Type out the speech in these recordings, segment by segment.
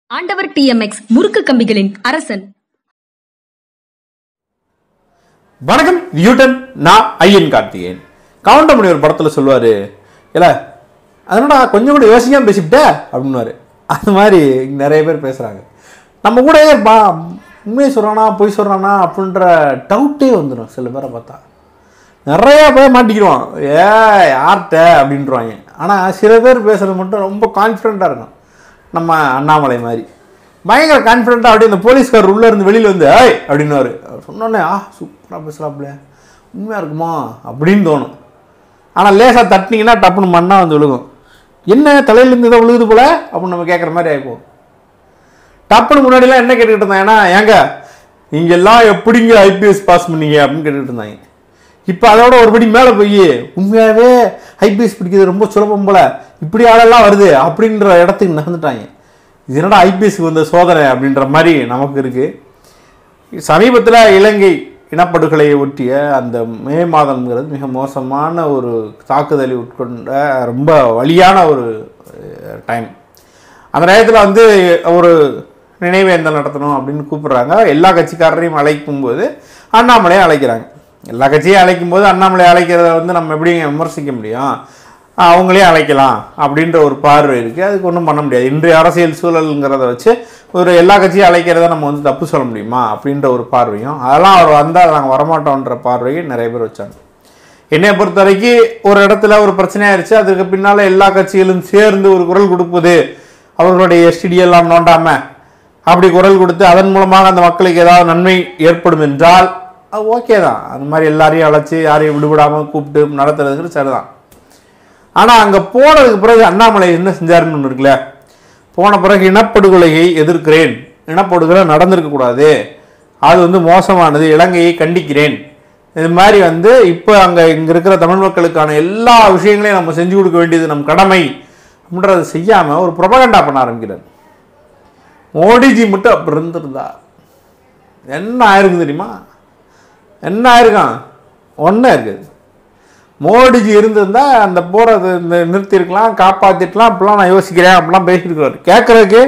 ஆண்டவர் டிஎம்எக்ஸ் முறுக்கு கம்பிகளின் அரசன் வணக்கம் நியூட்டன் நான் ஐயன் கார்த்திகேயன் கவுண்டமணி ஒரு படத்தில் சொல்லுவார் இல்ல அதனடா கொஞ்சம் கூட யோசிக்காம பேசிவிட்ட அப்படின்னுவாரு அந்த மாதிரி இங்க நிறைய பேர் பேசுகிறாங்க நம்ம கூட பா உண்மையை சொல்கிறானா பொய் சொல்கிறானா அப்படின்ற டவுட்டே வந்துடும் சில பேரை பார்த்தா நிறைய பேர் மாட்டிக்கிடுவான் ஏ யார்கிட்ட அப்படின்றாங்க ஆனால் சில பேர் பேசுகிறது மட்டும் ரொம்ப கான்ஃபிடெண்ட்டாக இருக்கும் நம்ம அண்ணாமலை மாதிரி பயங்கர கான்ஃபிடெண்ட்டாக அப்படியே இந்த போலீஸ்கார் உள்ளே இருந்து வெளியில் வந்து ஏய் அப்படின்னுவாரு அவர் சொன்னோன்னே ஆ சூப்பராக பேசுகிறாப்புல உண்மையாக இருக்குமா அப்படின்னு தோணும் ஆனால் லேசாக தட்டினீங்கன்னா டப்புன்னு மண்ணாக வந்து விழுகும் என்ன தலையிலேருந்து இதை விழுகுது போல அப்படின்னு நம்ம கேட்குற மாதிரி ஆகிப்போம் டப்புன்னு முன்னாடிலாம் என்ன கேட்டுக்கிட்டு இருந்தாங்க ஏன்னா ஏங்க நீங்க எல்லாம் எப்படிங்க ஐபிஎஸ் பாஸ் பண்ணீங்க அப்படின்னு கேட்டுக்கிட்டு இருந்தாங்க இப்போ அதோட ஒருபடி மேலே போய் உண்மையாகவே ஐபிஎஸ் பிடிக்கிறது ரொம்ப சுலபம் போல இப்படி ஆளெல்லாம் வருது அப்படின்ற இடத்துக்கு நகர்ந்துட்டாங்க இது என்னடா ஐபிஎஸ்க்கு வந்த சோதனை அப்படின்ற மாதிரி நமக்கு இருக்குது சமீபத்தில் இலங்கை இனப்படுகொலை ஒட்டிய அந்த மே மாதம்ங்கிறது மிக மோசமான ஒரு தாக்குதலை உட்கொண்ட ரொம்ப வலியான ஒரு டைம் அந்த நேரத்தில் வந்து ஒரு நினைவேந்தல் நடத்தணும் அப்படின்னு கூப்பிடுறாங்க எல்லா கட்சிக்காரரையும் அழைக்கும் போது அண்ணாமலையை அழைக்கிறாங்க எல்லா கட்சியும் அழைக்கும் போது அண்ணாமலை அழைக்கிறத வந்து நம்ம எப்படி விமர்சிக்க முடியும் அவங்களையும் அழைக்கலாம் அப்படின்ற ஒரு பார்வை இருக்குது அதுக்கு ஒன்றும் பண்ண முடியாது இன்றைய அரசியல் சூழலுங்கிறத வச்சு ஒரு எல்லா கட்சியும் அழைக்கிறத நம்ம வந்து தப்பு சொல்ல முடியுமா அப்படின்ற ஒரு பார்வையும் அதெல்லாம் அவர் வந்தால் நாங்கள் வரமாட்டோன்ற பார்வையை நிறைய பேர் வச்சாங்க என்னை பொறுத்த வரைக்கும் ஒரு இடத்துல ஒரு பிரச்சனையாயிருச்சு அதுக்கு பின்னால் எல்லா கட்சிகளும் சேர்ந்து ஒரு குரல் கொடுப்பது அவர்களுடைய எஸ்டிடி எல்லாம் நோண்டாம அப்படி குரல் கொடுத்து அதன் மூலமாக அந்த மக்களுக்கு ஏதாவது நன்மை ஏற்படும் என்றால் அது ஓகே தான் அந்த மாதிரி எல்லாரையும் அழைச்சி யாரையும் விடுபடாமல் கூப்பிட்டு நடத்துறதுக்கு சரிதான் ஆனால் அங்கே போனதுக்கு பிறகு அண்ணாமலை என்ன செஞ்சாருன்னு ஒன்று இருக்குல்ல போன பிறகு இனப்படுகொலையை எதிர்க்கிறேன் இனப்படுகொலை நடந்திருக்கக்கூடாது அது வந்து மோசமானது இலங்கையை கண்டிக்கிறேன் இது மாதிரி வந்து இப்போ அங்கே இங்கே இருக்கிற தமிழ் மக்களுக்கான எல்லா விஷயங்களையும் நம்ம செஞ்சு கொடுக்க வேண்டியது நம் கடமை அப்படின்றத செய்யாமல் ஒரு புரபகண்டா பண்ண ஆரம்பிக்கிறார் மோடிஜி மட்டும் அப்படி இருந்திருந்தா என்ன ஆயிருக்கு தெரியுமா என்ன ஆயிருக்கான் ஒன்றும் இருக்குது மோடிஜி இருந்திருந்தா அந்த போகிறத இந்த நிறுத்திருக்கலாம் காப்பாற்றிட்டுலாம் அப்படிலாம் நான் யோசிக்கிறேன் அப்படிலாம் பேசியிருக்கிறார் கேட்குறதுக்கு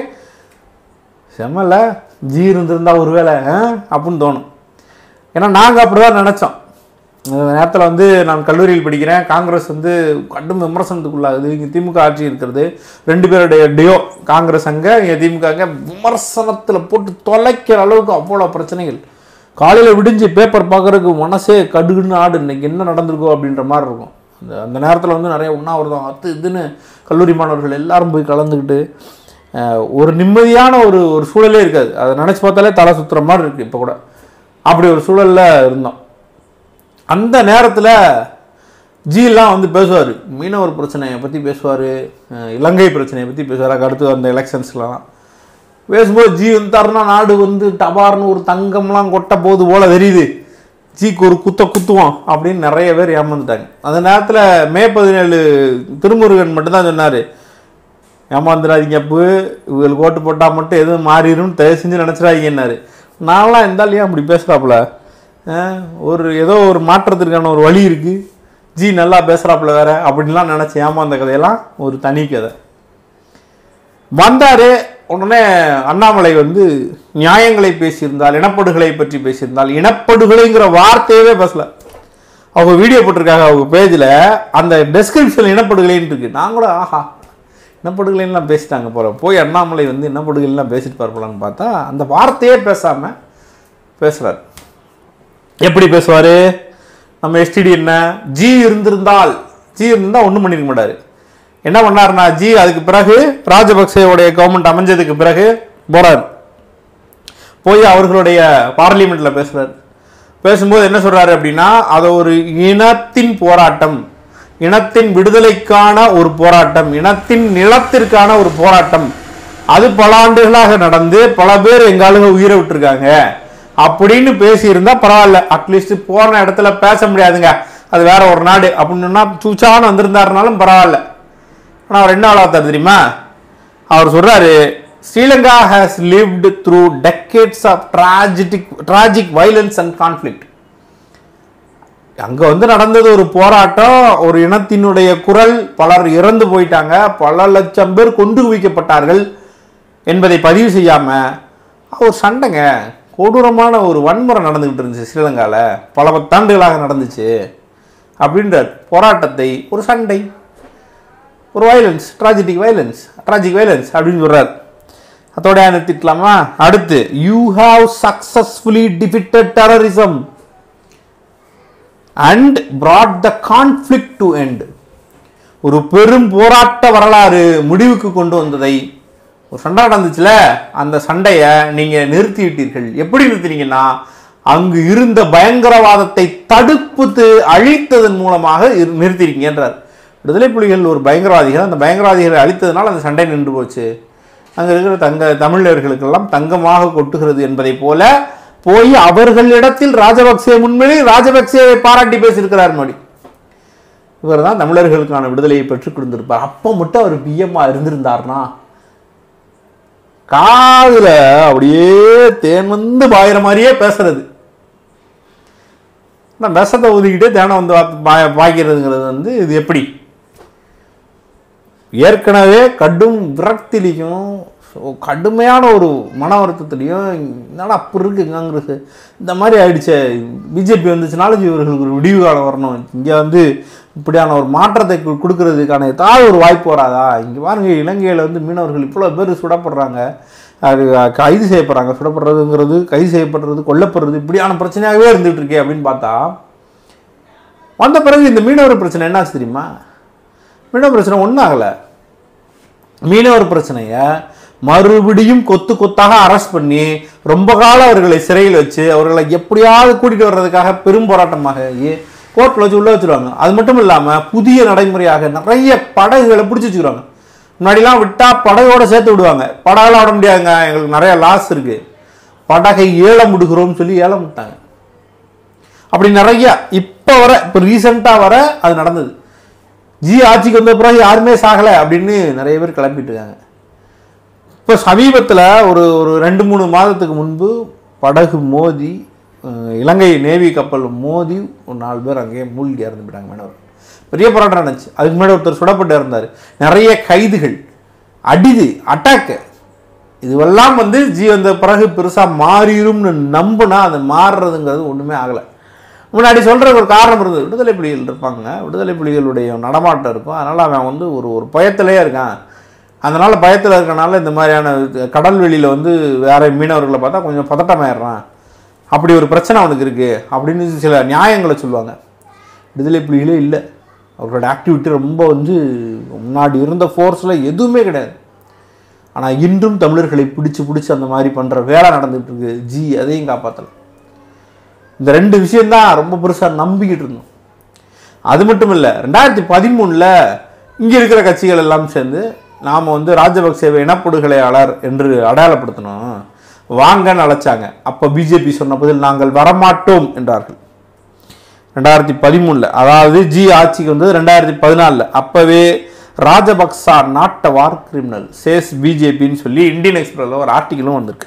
செம்மல ஜி இருந்திருந்தா ஒருவேளை ஆ? அப்படின்னு தோணும் ஏன்னா நாங்கள் அப்படி தான் நினச்சோம் அந்த நேரத்தில் வந்து நான் கல்லூரியில் படிக்கிறேன் காங்கிரஸ் வந்து கடும் விமர்சனத்துக்குள்ளாகுது இங்கே திமுக ஆட்சி இருக்கிறது ரெண்டு பேருடைய டியோ காங்கிரஸ் அங்கே இங்கே திமுக அங்கே விமர்சனத்தில் போட்டு தொலைக்கிற அளவுக்கு அவ்வளோ பிரச்சனைகள் காலையில் விடிஞ்சு பேப்பர் பார்க்குறதுக்கு மனசே கடுகுன்னு ஆடு இன்னைக்கு என்ன நடந்திருக்கோ அப்படின்ற மாதிரி இருக்கும் அந்த அந்த நேரத்தில் வந்து நிறைய உண்ணாவிரதம் அது இதுன்னு கல்லூரி மாணவர்கள் எல்லாரும் போய் கலந்துக்கிட்டு அஹ், ஒரு நிம்மதியான ஒரு ஒரு சூழலே இருக்காது அதை நினச்சி பார்த்தாலே தலை சுற்றுற மாதிரி இருக்குது இப்போ கூட அப்படி ஒரு சூழலில் இருந்தோம் அந்த நேரத்தில் ஜிலாம் வந்து பேசுவார் மீனவர் பிரச்சனையை பற்றி பேசுவார் இலங்கை பிரச்சனையை பற்றி பேசுவார் அதுக்கு அடுத்து அந்த எலெக்ஷன்ஸ்லாம் பேசும்போது ஜி வந்தாருன்னா நாடு வந்து டபார்னு ஒரு தங்கம்லாம் கொட்ட போது போல தெரியுது ஜிக்கு ஒரு குத்த குத்துவோம் அப்படின்னு நிறைய பேர் ஏமாந்துட்டாங்க அந்த நேரத்தில் மே பதினேழு திருமுருகன் மட்டும்தான் சொன்னார் ஏமாந்துடாதீங்க அப்போ இவங்களுக்கு ஓட்டு போட்டால் மட்டும் எதுவும் மாறிடும் தயவு செஞ்சு நினச்சிடாதீங்கன்னாரு நான்லாம் இருந்தாலும் ஏன் அப்படி பேசுகிறாப்புல ஒரு ஏதோ ஒரு மாற்றத்திற்கான ஒரு வழி இருக்குது ஜி நல்லா பேசுகிறாப்புல வேற அப்படின்லாம் நினச்சி ஏமாந்த கதையெல்லாம் ஒரு தனி கதை வந்தார் உடனே அண்ணாமலை வந்து நியாயங்களை பேசியிருந்தால் இனப்படுகொலை பற்றி பேசியிருந்தால் இனப்படுகொலைங்கிற வார்த்தையவே பேசல அவங்க வீடியோ போட்டிருக்காங்க அவங்க பேஜில் அந்த டெஸ்கிரிப்ஷன் இனப்படுகொலைன்னு இருக்கு நான் கூட ஆஹா இனப்படுகொலைலாம் பேசிட்டாங்க போல போய் அண்ணாமலை வந்து இனப்படுகொலைலாம் பேசிட்டு பார்ப்பலான்னு பார்த்தா அந்த வார்த்தையே பேசாமல் பேசுகிறார் எப்படி பேசுவார் நம்ம எஸ்டிடி என்ன ஜி இருந்திருந்தால் ஜி இருந்தால் ஒன்றும் பண்ணிருக்க மாட்டார் என்ன பண்ணாருன்னா ஜி அதுக்கு பிறகு ராஜபக்சேவுடைய கவர்மெண்ட் அமைஞ்சதுக்கு பிறகு போறார் போய் அவர்களுடைய பார்லிமெண்ட்ல பேசுறாரு பேசும்போது என்ன சொல்றாரு அப்படின்னா அதை ஒரு இனத்தின் போராட்டம் இனத்தின் விடுதலைக்கான ஒரு போராட்டம் இனத்தின் நிலத்திற்கான ஒரு போராட்டம் அது பல ஆண்டுகளாக நடந்து பல பேர் எங்க ஆளுங்க உயிரை விட்டுருக்காங்க அப்படின்னு பேசியிருந்தா பரவாயில்ல அட்லீஸ்ட் போன இடத்துல பேச முடியாதுங்க அது வேற ஒரு நாடு அப்படின்னா சூச்சான்னு வந்திருந்தாருனாலும் பரவாயில்ல ஆனால் அவர் என்ன ஆளாத்தார் தெரியுமா அவர் சொல்றாரு Sri Lanka has lived through decades of tragic tragic violence and conflict அங்க வந்து நடந்தது ஒரு போராட்டம் ஒரு இனத்தினுடைய குரல் பலர் இறந்து போயிட்டாங்க பல லட்சம் பேர் கொண்டு குவிக்கப்பட்டார்கள் என்பதை பதிவு செய்யாமல் ஒரு சண்டைங்க கொடூரமான ஒரு வன்முறை நடந்துக்கிட்டு இருந்துச்சு ஸ்ரீலங்காவில் பல பத்தாண்டுகளாக நடந்துச்சு அப்படின்ற போராட்டத்தை ஒரு சண்டை ஒரு violence tragic violence tragic violence அப்படின்னு சொல்கிறார் அதோட நிறுத்திக்கலாமா அடுத்து you have successfully defeated terrorism and brought the conflict to end ஒரு பெரும் போராட்ட வரலாறு முடிவுக்கு கொண்டு வந்ததை ஒரு சண்டை நடந்துச்சுல அந்த சண்டையை நீங்கள் நிறுத்திவிட்டீர்கள் எப்படி நிறுத்தினீங்கன்னா அங்கு இருந்த பயங்கரவாதத்தை தடுப்புத்து அழித்ததன் மூலமாக இரு- நிறுத்திருக்கீங்கன்றார் விடுதலை புலிகள் ஒரு பயங்கரவாதிகள் அந்த பயங்கரவாதிகளை அழித்ததுனால அந்த சண்டை நின்று போச்சு அங்கே இருக்கிற தங்க தமிழர்களுக்கெல்லாம் தங்கமாக கொட்டுகிறது என்பதைப் போல போய் அவர்களிடத்தில் ராஜபக்சே முன்னிலை ராஜபக்சேவை பாராட்டி பேசியிருக்கிறார் மோடி இவர் தான் தமிழர்களுக்கான விடுதலையை பெற்றுக் கொடுத்திருப்பார் அப்போ மட்டும் அவர் பிஎம்மா இருந்திருந்தார்னா காதுல அப்படியே தேன் வந்து பாயிற மாதிரியே பேசுறது நான் விஷத்தை ஊதிக்கிட்டே தேனை வந்து வா- பாய- பாய்க்கிறதுங்கிறது வந்து இது எப்படி ஏற்கனவே கடும் விரக்திலையும் ஸோ கடுமையான ஒரு மன வருத்தத்துலையும் என்னடா அப்படி இருக்கு காங்கிரஸ் இந்த மாதிரி ஆயிடுச்சே பிஜேபி வந்துச்சுனாலும் இவர்களுக்கு ஒரு விடிவு காலம் வரணும் இங்கே வந்து இப்படியான ஒரு மாற்றத்தை கு- கொடுக்கறதுக்கான ஏதாவது ஒரு வாய்ப்பு வராதா இங்கே பாருங்க இலங்கையில் வந்து மீனவர்கள் இவ்வளோ பேர் சுடப்படுறாங்க அது அஹ், கைது செய்யப்படுறாங்க சுடப்படுறதுங்கிறது கைது செய்யப்படுறது கொல்லப்படுறது இப்படியான பிரச்சனையாகவே இருந்துகிட்டு இருக்கே அப்படின்னு பார்த்தா வந்த பிறகு இந்த மீனவர் பிரச்சனை என்னாச்சு தெரியுமா மீனவர் பிரச்சனை ஒன்றும் ஆகலை மீனவர் பிரச்சனையை மறுபடியும் கொத்து கொத்தாக அரெஸ்ட் பண்ணி ரொம்ப காலம் அவர்களை சிறையில் வச்சு அவர்களை எப்படியாவது கூட்டிட்டு வர்றதுக்காக பெரும் போராட்டமாக கோர்ட்டில் வச்சு உள்ள வச்சிருவாங்க அது மட்டும் இல்லாமல் புதிய நடைமுறையாக நிறைய படகுகளை பிடிச்சி வச்சுக்கிறாங்க முன்னாடிலாம் விட்டா படகோட சேர்த்து விடுவாங்க படகெல்லாம் விட முடியாதுங்க எங்களுக்கு நிறைய லாஸ் இருக்கு படகை ஏலம் விடுகிறோம்னு சொல்லி ஏலம் விட்டாங்க அப்படி நிறைய இப்போ வர இப்போ ரீசெண்டாக வர அது நடந்தது ஜி ஆட்சிக்கு வந்த பிறகு யாருமே சாகலை அப்படின்னு நிறைய பேர் கிளப்பிட்டு இருக்காங்க இப்போ சமீபத்தில் ஒரு ஒரு ரெண்டு மூணு மாதத்துக்கு முன்பு படகு மோதி அஹ், இலங்கை நேவி கப்பல் மோதி ஒரு நாலு பேர் அங்கேயே மூழ்கி இறந்து போயிட்டாங்க மீனவர் பெரிய போராட்டம் நடந்துச்சு அதுக்கு முன்னாடி ஒருத்தர் சுடப்பட்டு இருந்தார் நிறைய கைதுகள் அடிது அட்டாக்கு இதுவெல்லாம் வந்து ஜி வந்த பிறகு பெருசாக மாறிடும்னு நம்புனா அது மாறுறதுங்கிறது ஒன்றுமே ஆகலை முன்னாடி சொல்கிற ஒரு காரணம் இருந்தது விடுதலை புலிகள் இருப்பாங்க விடுதலை புலிகளுடைய நடமாட்டம் இருக்கும் அதனால் அவன் வந்து ஒரு ஒரு பயத்திலே இருக்கான் அதனால் பயத்தில் இருக்கனால இந்த மாதிரியான கடல் வெளியில் வந்து வேற மீனவர்களை பார்த்தா கொஞ்சம் பதட்டமாயிடுறான் அப்படி ஒரு பிரச்சனை அவனுக்கு இருக்குது அப்படின்னு சில நியாயங்களை சொல்லுவாங்க விடுதலை புலிகளே இல்லை அவர்களோட ஆக்டிவிட்டி ரொம்ப வந்து முன்னாடி இருந்த ஃபோர்ஸில் எதுவுமே கிடையாது ஆனால் இன்றும் தமிழர்களை பிடிச்சு பிடிச்சி அந்த மாதிரி பண்ணுற வேலை நடந்துட்டு இருக்கு ஜி அதையும் காப்பாற்றலாம் இந்த ரெண்டு விஷயம்தான் ரொம்ப பெருசாக நம்பிக்கிட்டு இருந்தோம் அது மட்டும் இல்லை ரெண்டாயிரத்தி பதிமூணில் இங்கே இருக்கிற கட்சிகள் எல்லாம் சேர்ந்து நாம் வந்து ராஜபக்சேவை இனப்படுகொலையாளர் என்று அடையாளப்படுத்தணும் வாங்கன்னு அழைச்சாங்க அப்போ பிஜேபி சொன்ன பதில் நாங்கள் வரமாட்டோம் என்றார்கள் ரெண்டாயிரத்தி பதிமூணில் அதாவது ஜி ஆட்சிக்கு வந்தது ரெண்டாயிரத்தி பதினாலில் அப்போவே ராஜபக்சா நாட்ட வார் கிரிமினல் சேஸ் பிஜேபின்னு சொல்லி இந்தியன் எக்ஸ்பிரஸில் ஒரு ஆர்டிக்கலும் வந்திருக்கு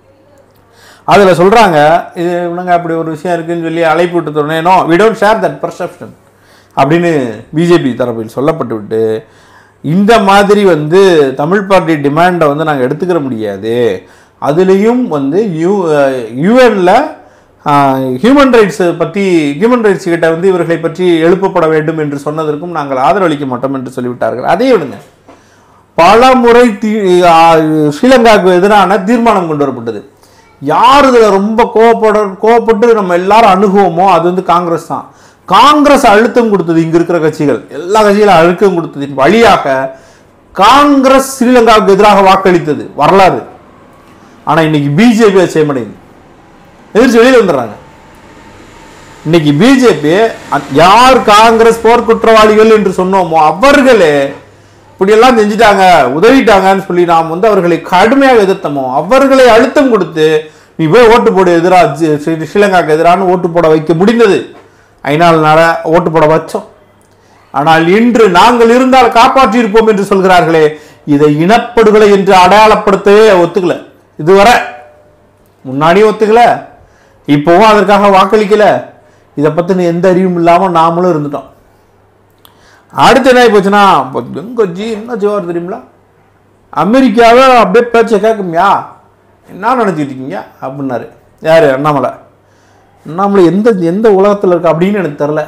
அதில் சொல்கிறாங்க இது இவனுங்க அப்படி ஒரு விஷயம் இருக்குன்னு சொல்லி அழைப்பு விட்டு சொன்னேனோ we don't share that perception அப்படின்னு பிஜேபி தரப்பில் சொல்லப்பட்டு விட்டு இந்த மாதிரி வந்து தமிழ் பார்ட்டி டிமாண்டை வந்து நாங்கள் எடுத்துக்கிற முடியாது அதுலேயும் வந்து யூ யூஎனில் ஹியூமன் ரைட்ஸ் பற்றி ஹியூமன் ரைட்ஸ் கிட்ட வந்து இவர்களை பற்றி எழுப்பப்பட வேண்டும் என்று சொன்னதற்கும் நாங்கள் ஆதரவளிக்க மாட்டோம் என்று சொல்லிவிட்டார்கள் அதே விடுங்க பல முறை தீ ஆ, ஸ்ரீலங்காவுக்கு எதிரான தீர்மானம் கொண்டு வரப்பட்டது யார் இதில் ரொம்ப கோவப்பட கோவப்பட்டு நம்ம எல்லாரும் அணுகுவோமோ அது வந்து காங்கிரஸ் தான் காங்கிரஸ் அழுத்தம் கொடுத்தது இங்க இருக்கிற கட்சிகள் எல்லா கட்சிகளும் அழுத்தம் கொடுத்ததின் வழியாக காங்கிரஸ் ஸ்ரீலங்காவுக்கு எதிராக வாக்களித்தது வரலாறு ஆனா இன்னைக்கு பிஜேபி அதை செய்ய மாட்டேங்குது எதிர்த்து வெளியில் வந்துடுறாங்க இன்னைக்கு பிஜேபி யார் காங்கிரஸ் போர் குற்றவாளிகள் என்று சொன்னோமோ அவர்களே இப்படியெல்லாம் செஞ்சுட்டாங்க உதவிட்டாங்கன்னு சொல்லி நாம் வந்து அவர்களை கடுமையாக எதிர்த்தோமோ அவர்களை அழுத்தம் கொடுத்து நீ போய் ஓட்டு போடு எதிராக ஸ்ரீலங்காக்கு எதிரான ஓட்டு போட வைக்க முடிந்தது ஐநாள் நட ஓட்டு போட வச்சோம் ஆனால் இன்று நாங்கள் இருந்தால் காப்பாற்றி இருப்போம் என்று சொல்கிறார்களே இதை இனப்படுகொலை என்று அடையாளப்படுத்தவே ஒத்துக்கல இதுவரை முன்னாடியும் ஒத்துக்கல இப்போவும் அதற்காக வாக்களிக்கல இதை பற்றின எந்த அறிவும் இல்லாமல் நாமளும் இருந்துட்டோம் அடுத்து என்ன ஆகி போச்சுன்னா இப்போ எங்க ஜி என்ன செய்வார் தெரியுங்களா அமெரிக்காவை அப்படியே பேச்சை கேட்குமியா என்ன நினச்சிட்டு இருக்கீங்க அப்படின்னாரு யார் அண்ணாமலை அண்ணாமலை எந்த எந்த உலகத்தில் இருக்கு அப்படின்னு எனக்கு தெரில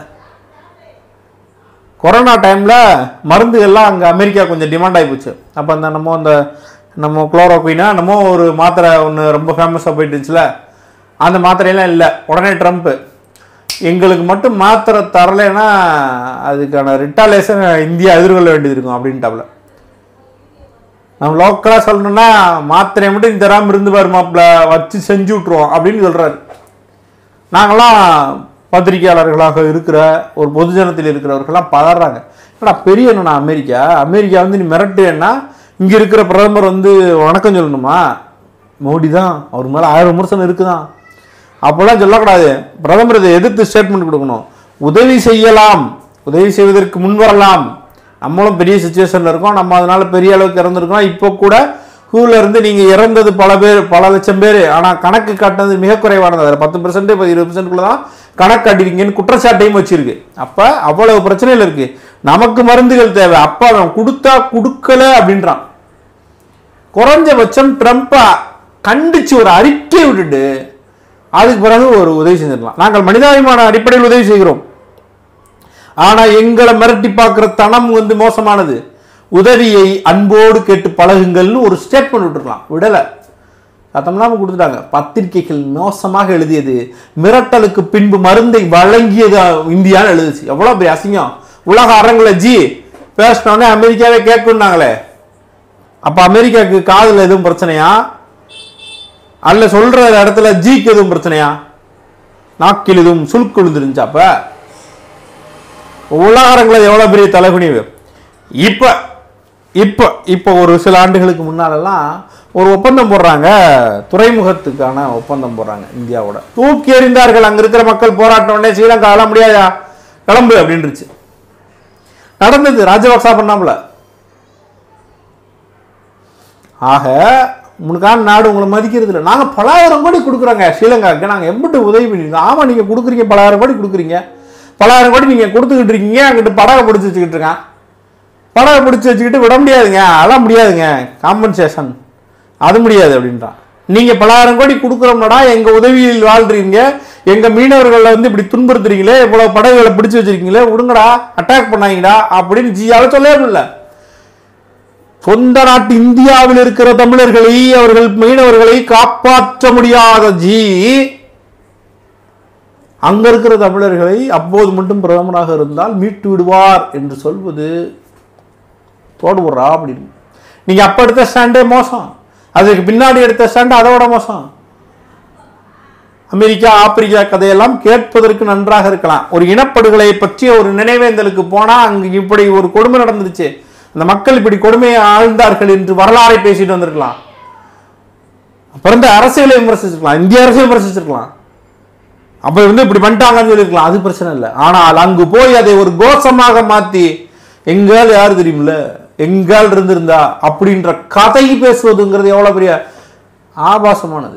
கொரோனா டைமில் மருந்துகள்லாம் அங்கே அமெரிக்கா கொஞ்சம் டிமாண்ட் ஆகி போச்சு அப்போ அந்த நம்ம அந்த நம்ம குளோரோக்வினா நம்ம ஒரு மாத்திரை ஒன்று ரொம்ப ஃபேமஸாக போயிட்டு இருந்துச்சுல அந்த மாத்திரையெல்லாம் இல்லை உடனே ட்ரம்ப்பு எங்களுக்கு மட்டும் மாத்திரை தரலைன்னா அதுக்கான ரிட்டாலேஷன் இந்தியா எதிர்கொள்ள வேண்டியது இருக்கும் அப்படின்ட்டாப்புல நம்ம லோக்கலாக சொல்லணும்னா மாத்திரையை மட்டும் நீ தராமல் இருந்து பாரு மாப்பிள்ள வச்சு செஞ்சு விட்ருவோம் அப்படின்னு சொல்கிறாரு நாங்களாம் பத்திரிகையாளர்களாக இருக்கிற ஒரு பொதுஜனத்தில் இருக்கிறவர்கள்லாம் பதறாங்க ஏன்னா பெரிய என்னண்ணா அமெரிக்கா அமெரிக்கா வந்து நீ மிரட்டுன்னா இங்கே இருக்கிற பிரதமர் வந்து வணக்கம் சொல்லணுமா மோடி தான் அவர் மேலே ஆயிரம் விமர்சனம் இருக்குதான் அப்போல்லாம் சொல்லக்கூடாது பிரதமர் இதை எதிர்த்து ஸ்டேட்மெண்ட் கொடுக்கணும் உதவி செய்யலாம் உதவி செய்வதற்கு முன் வரலாம் நம்மளும் பெரிய சுச்சுவேஷனில் இருக்கோம் நம்ம அதனால பெரிய அளவுக்கு இறந்துருக்கோம் இப்போ கூட ஹூல இருந்து நீங்கள் இறந்தது பல பேர் பல லட்சம் பேர் ஆனால் கணக்கு காட்டினது மிக குறைவானது அதில் பத்து பர்சன்ட் இப்போ இருபது பர்சன்ட்குள்ள தான் கணக்கு காட்டிருக்கீங்கன்னு குற்றச்சாட்டையும் வச்சிருக்கு அப்போ அவ்வளவு பிரச்சனைகள் இருக்கு நமக்கு மருந்துகள் தேவை அப்போ அவன் கொடுத்தா கொடுக்கல அப்படின்றான் குறைஞ்சபட்சம் ட்ரம்ப்பை கண்டிச்சு ஒரு அறிக்கை விட்டுட்டு அதுக்கு பிறகு ஒரு உதவி செஞ்சிடலாம் நாங்கள் மனிதாபிமான அடிப்படையில் உதவி செய்கிறோம் ஆனா எங்களை மிரட்டி பார்க்குற தனம் வந்து மோசமானது உதவியை அன்போடு கேட்டு பழகுங்கள்னு ஒரு ஸ்டேட்மெண்ட் விட்டுருக்கலாம் விடலை சத்தமில்லாமல் கொடுத்துட்டாங்க பத்திரிகைகள் மோசமாக எழுதியது மிரட்டலுக்கு பின்பு மருந்தை வழங்கியது இந்தியான்னு எழுதுச்சு எவ்வளோ பெரிய அசிங்கம் உலக அரங்கில் ஜி பேசினோடனே அமெரிக்காவே கேட்குன்னாங்களே அப்போ அமெரிக்காவுக்கு காதில் எதுவும் பிரச்சனையா அல்ல சொல்ற இடத்துல ஜிக்கு எதுவும் பிரச்சனையா நாக்கில் எதுவும் சுழுக்கு விழுந்துருந்துச்சா அப்ப உலகரங்களில் எவ்வளோ பெரிய தலைகுனிவு இப்போ இப்போ இப்போ ஒரு சில ஆண்டுகளுக்கு முன்னாலெல்லாம் ஒரு ஒப்பந்தம் போடுறாங்க துறைமுகத்துக்கான ஒப்பந்தம் போடுறாங்க இந்தியாவோட தூக்கி எறிந்தார்கள் அங்க இருக்கிற மக்கள் போராட்டம் உடனே ஸ்ரீலங்கா ஆள முடியாதா கிளம்பு அப்படின்றுச்சு நடந்தது ராஜபக்சா பண்ணாமல ஆக உனக்கான நாடு உங்களை மதிக்கிறது இல்லை நாங்கள் பலாயிரம் கோடி கொடுக்குறோங்க ஸ்ரீலங்காவுக்கு நாங்கள் எம்பிட்டு உதவி பண்ணிருக்கோம் ஆமாம் நீங்கள் கொடுக்குறீங்க பலாயிரம் கோடி கொடுக்குறீங்க பலாயிரம் கோடி நீங்கள் கொடுத்துக்கிட்டு இருக்கீங்க அங்கிட்டு படகை பிடிச்சி வச்சுக்கிட்டு இருக்கான் படகை பிடிச்சி வச்சுக்கிட்டு விட முடியாதுங்க அதெல்லாம் முடியாதுங்க காம்பன்சேஷன் அது முடியாது அப்படின்றான் நீங்கள் பலாயிரம் கோடி கொடுக்குறோம்னடா எங்கள் உதவியில் வாழ்றீங்க எங்கள் மீனவர்களை வந்து இப்படி துன்புறுத்துறீங்களே இவ்வளோ படகுகளை பிடிச்சி வச்சிருக்கீங்களே விடுங்கடா அட்டாக் பண்ணாங்கடா அப்படின்னு ஜியால சொல்லவே முடியல சொந்த நாட்டு இந்தியாவில் இருக்கிற தமிழர்களை அவர்கள் மீனவர்களை காப்பாற்ற முடியாத ஜி அங்க இருக்கிற தமிழர்களை அப்போது மட்டும் பிரதமராக இருந்தால் மீட்டு விடுவார் என்று சொல்வது போடுறா அப்படின்னு நீங்க அப்ப எடுத்த ஸ்டாண்டே மோசம் அதுக்கு பின்னாடி எடுத்த ஸ்டாண்ட் அதோட மோசம் அமெரிக்கா ஆப்பிரிக்கா கதையெல்லாம் கேட்பதற்கு நன்றாக இருக்கலாம் ஒரு இனப்படுகொலை பற்றிய ஒரு நினைவேந்தலுக்கு போனா அங்கு இப்படி ஒரு கொடுமை நடந்துருச்சு அந்த மக்கள் இப்படி கொடுமையை ஆழ்ந்தார்கள் என்று வரலாறை பேசிட்டு வந்திருக்கலாம் அப்புறம் இந்த அரசியலை விமர்சிச்சிருக்கலாம் இந்திய அரசியல் விமர்சிச்சிருக்கலாம் அப்ப வந்து இப்படி பண்ணிட்டாங்கன்னு சொல்லியிருக்கலாம் அது பிரச்சனை இல்லை ஆனால் அங்கு போய் அதை ஒரு கோஷமாக மாத்தி எங்கால் யாரு தெரியுமில்ல எங்கால் இருந்திருந்தா அப்படின்ற கதை பேசுவதுங்கிறது எவ்வளவு பெரிய ஆபாசமானது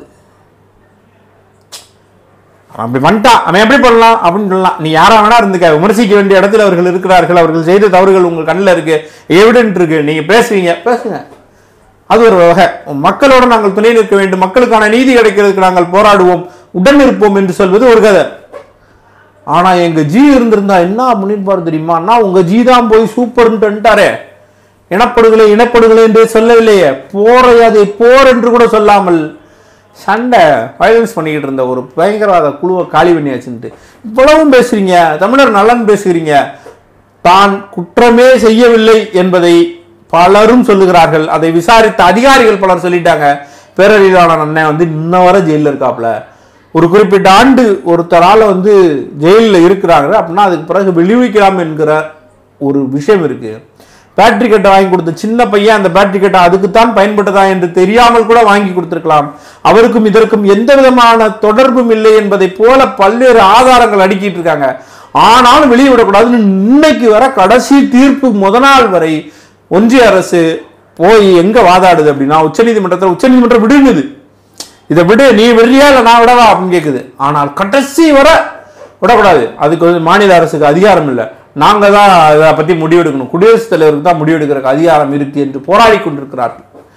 அவன் அப்படி வந்துட்டான் அவன் எப்படி பண்ணலாம் அப்படின்னு சொல்லலாம் நீ யாரா வேணா இருந்துக்க விமர்சிக்க வேண்டிய இடத்துல அவர்கள் இருக்கிறார்கள் அவர்கள் செய்த தவறுகள் உங்க கண்ணில் இருக்கு எவிடென்ட் இருக்கு நீங்க பேசுவீங்க பேசுங்க அது ஒரு வகை மக்களோட நாங்கள் துணை நிற்க வேண்டும் மக்களுக்கான நீதி கிடைக்கிறதுக்கு நாங்கள் போராடுவோம் உடன் இருப்போம் என்று சொல்வது ஒரு கதை ஆனா எங்க ஜி இருந்திருந்தா என்ன பண்ணிருப்பாரு தெரியுமா நான் உங்க ஜி தான் போய் சூப்பர்ன்ட்டாரே இனப்படுகொலை இனப்படுகொலை என்று சொல்லவில்லையே போரை அதை போர் என்று கூட சொல்லாமல் சண்டை வயலன்ஸ் பண்ணிக்கிட்டு இருந்த ஒரு பயங்கரவாத குழுவை காலி பண்ணியாச்சுன்ட்டு இவ்வளவும் பேசுறீங்க தமிழர் நலன் பேசுகிறீங்க தான் குற்றமே செய்யவில்லை என்பதை பலரும் சொல்லுகிறார்கள் அதை விசாரித்த அதிகாரிகள் பலர் சொல்லிட்டாங்க பேரறிவாளன் அண்ணன் வந்து இன்ன வரை ஜெயிலில் இருக்காப்புல ஒரு குறிப்பிட்ட ஆண்டு ஒருத்தரால வந்து ஜெயிலில் இருக்கிறாங்க அப்படின்னா அதுக்கு பிறகு விடுவிக்கலாம் என்கிற ஒரு விஷயம் இருக்கு பேட்டரி கட்டை வாங்கி கொடுத்த சின்ன பையன் அந்த பேட்டரி கட்டை அதுக்குத்தான் பயன்பட்டதா என்று தெரியாமல் கூட வாங்கி கொடுத்திருக்கலாம் அவருக்கும் இதற்கும் எந்த விதமான தொடர்பும் இல்லை என்பதை போல பல்வேறு ஆதாரங்கள் அடுக்கிட்டு இருக்காங்க ஆனாலும் வெளியே விடக்கூடாதுன்னு இன்னைக்கு வர கடைசி தீர்ப்பு முத நாள் வரை ஒன்றிய அரசு போய் எங்க வாதாடுது அப்படின்னா உச்சநீதிமன்றத்தில் உச்சநீதிமன்றம் விடுங்குது இதை விடு நீ விடுறியா இல்லை நான் விடவா அப்படின்னு கேட்குது ஆனால் கடைசி வரை விடக்கூடாது அதுக்கு வந்து மாநில அரசுக்கு அதிகாரம் இல்லை நாங்கள் தான் இதை பற்றி முடிவெடுக்கணும் குடியரசுத் தலைவருக்கு தான் முடிவெடுக்கிறதுக்கு அதிகாரம் இருக்கு என்று போராடி கொண்டிருக்கிறார்கள்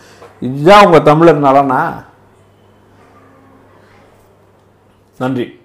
இதுதான் உங்கள் தமிழர் நலனா நன்றி